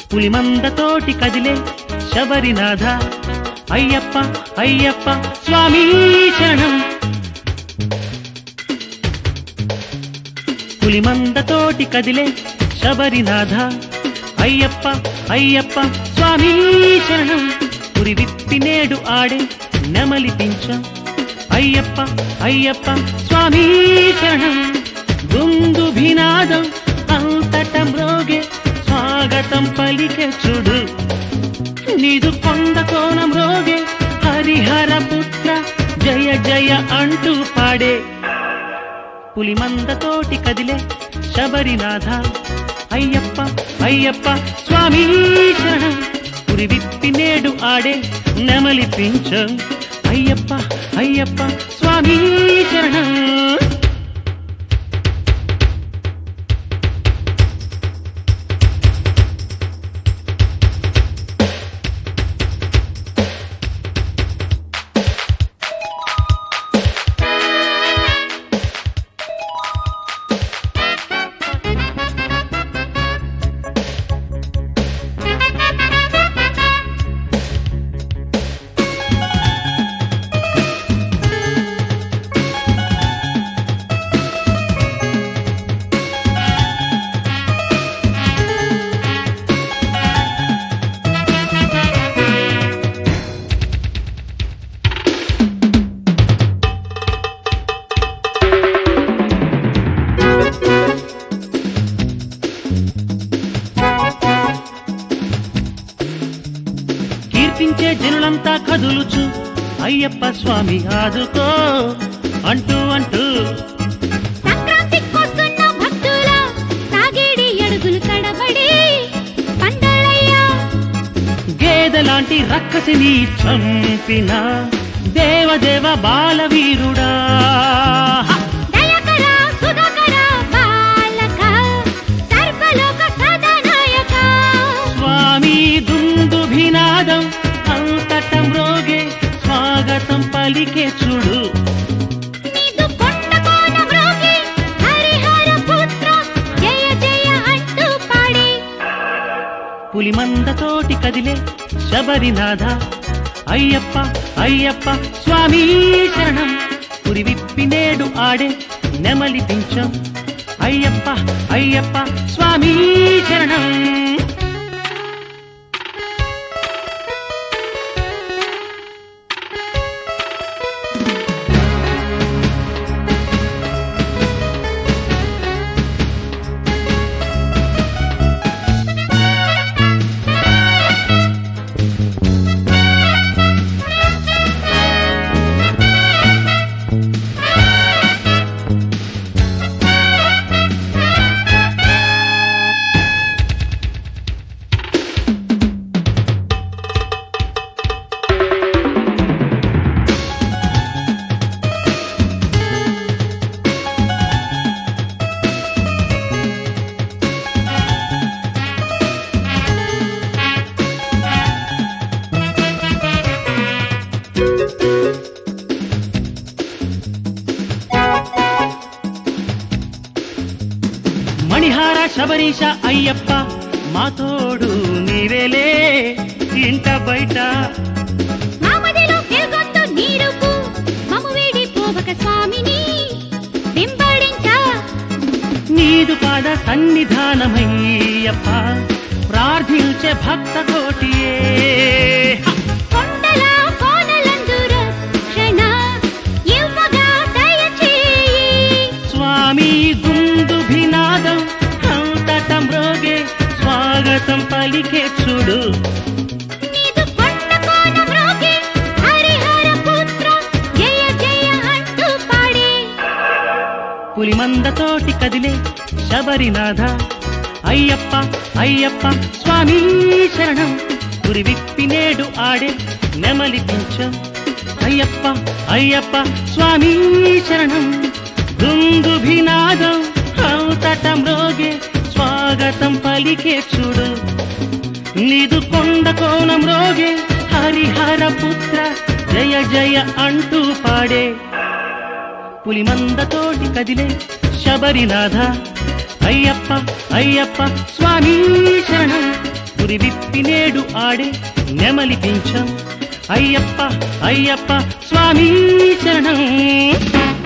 పులిమందతోటి కదిలే శబరినాథ అయ్యప్ప అయ్యప్ప స్వామి శరణం పులిమందతోటి కదిలే శబరినాథ అయ్యప్ప అయ్యప్ప స్వామి శరణం పురి విప్పి నేడు ఆడే నెమలిపించ అయ్యప్ప అయ్యప్ప స్వామి శరణం దుందుభినాదం అంతట మ్రోగే స్వాగతం పలికే చూడు నీదు కొండ కోణం రోగే హరిహర పుత్ర జయ జయ అంటూ పాడే పులిమందతోటి కదిలే శబరినాథ అయ్యప్ప అయ్యప్ప స్వామి శరణం పురి విప్పి నేడు ఆడే నెమలిపించ అయ్యప్ప అయ్యప్ప స్వామి శరణం కీర్తించే జనులంతా కదులుచు అయ్యప్ప స్వామి ఆదుకో అంటూ అంటూ సంక్రాంతికొస్తున్న భక్తుల సాగేడి అడుగులు తడబడి పందలయ్యా గేదెలాంటి రక్కసిని చంపిన దేవదేవ బాలవీరుడా దయకర సుధాకర బాలక సర్వలోక సదనాయక స్వామి దుందుభినాదం అంతటం రోగే స్వాగతం పలికే చూడు నీదు కొండ కోన మ్రోగి హరిహర పుత్ర జయ జయ అంటూ పాడి పులిమందతోటి కదిలే శబరినాథ అయ్యప్ప అయ్యప్ప స్వామి శరణం పురి విప్పి నేడు ఆడే నెమలిపించం అయ్యప్ప అయ్యప్ప స్వామి శరణం మణిహార శబరీష అయ్యప్ప మా తోడు నీవేలే ఇంట బయట మామదిలో వెలుగొందు నీరుకు మము వేడి పోవక స్వామిని వెంబడించా నీదు పాద సన్నిధానమయ్యప్ప ప్రార్థించే భక్త కోటియే కొండల కోనలందు రక్షణ ఇవ్వగా దయచేయి స్వామి గుందుభినాదం అంతట మ్రోగే స్వాగతం పలికే చూడు నీదు కొండ కోన మ్రోగి హరిహర పుత్ర జయ జయ అంటూ పాడి పులిమందతోటి కదిలే శబరినాథ అయ్యప్ప అయ్యప్ప స్వామి శరణం గురి విప్పి నేడు ఆడే నెమలిపించం అయ్యప్ప అయ్యప్ప స్వామి శరణం దుందుభినాదం అంతట మ్రోగే స్వాగతం పలికే చూడు నీదు కొండ కోణం రోగే హరిహర పుత్ర జయ జయ అంటూ పాడే పులిమందతోటి కదిలే శబరినాథ అయ్యప్ప అయ్యప్ప స్వామి శరణం పురి నేడు ఆడే నెమలి పింఛం అయ్యప్ప అయ్యప్ప స్వామి శరణం